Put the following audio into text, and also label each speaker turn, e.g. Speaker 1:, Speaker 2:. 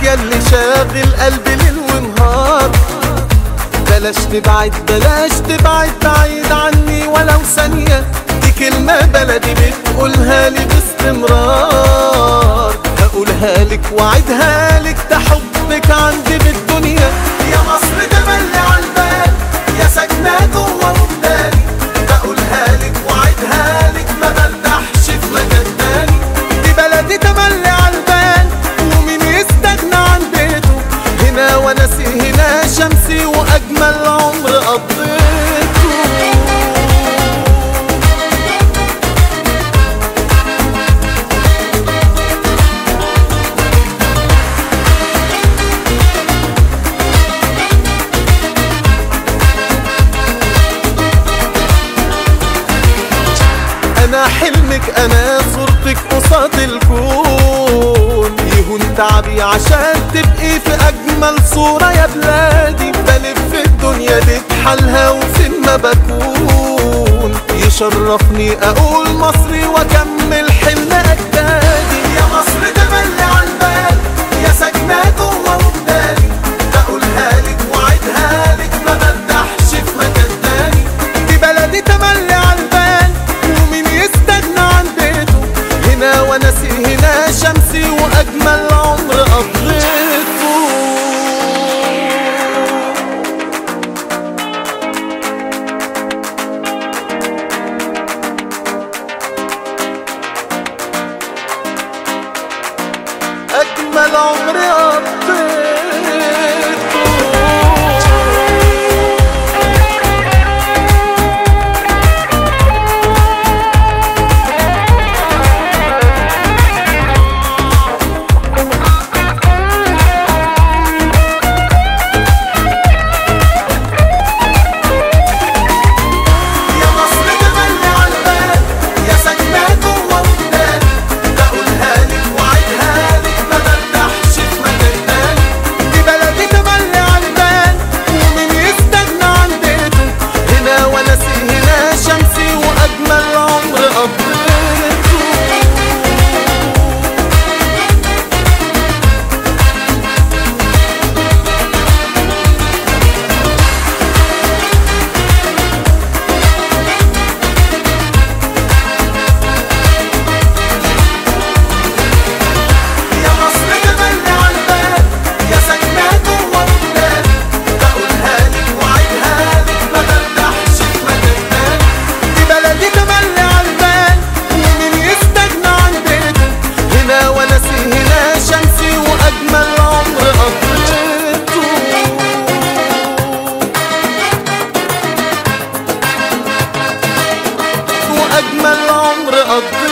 Speaker 1: ياللي شاغل قلبي ليل ونهار بلاش تبعد بلاش تبعد بعيد عني ولو ثانية دي كلمة بلدي بتقولها لي باستمرار هقولها لك وعدها لك ده حبك عندي بالدنيا يا مصر تملي عالبال يا ساكنة جوه وجداني بقولها لك وعدها لك ما برتاحش في مكان تاني دي بلدي تملي عالبال ومين يستغنى عن بيته هنا وناسي هنا شمسي واجمل عمر قضيته انا حلمك انا صورتك قصاد الكون يهون تعبي عشان تبقي في اجمل صورة يا بلادي بلف الدنيا دي حالها وفين ما بكون يشرفني اقول مصري واكمل حلم اجدادي يا مصر تملي عالبال يا ساكنة جوه وجداني بقولها لك وعدها لك ما برتاحش في مكان تاني دي بلدي تملي عالبال ومين يستغنى عن بيته هنا وناسي هنا شمسي واجمل عمر قضيته أجمل عمر قضيته يا مصر تملي عالبال يا ساكنة جوه وجداني بقولها لك وعدها لك ما برتاحش في مكان تاني دي بلدي تملي عالبال ومين يستغنى عن بيته هنا وناسي هنا شمسي واجمل عمر قضيته يا مصر تملي عالبال يا ساكنة جوه وجداني بقولها لك وعدها لك ما برتاحش في مكان تاني دي بلدي تملي عالبال ومين يستغنى عن بيته هنا وناسي هنا شمسي واجمل عمر قضيته واجمل عمر قضيته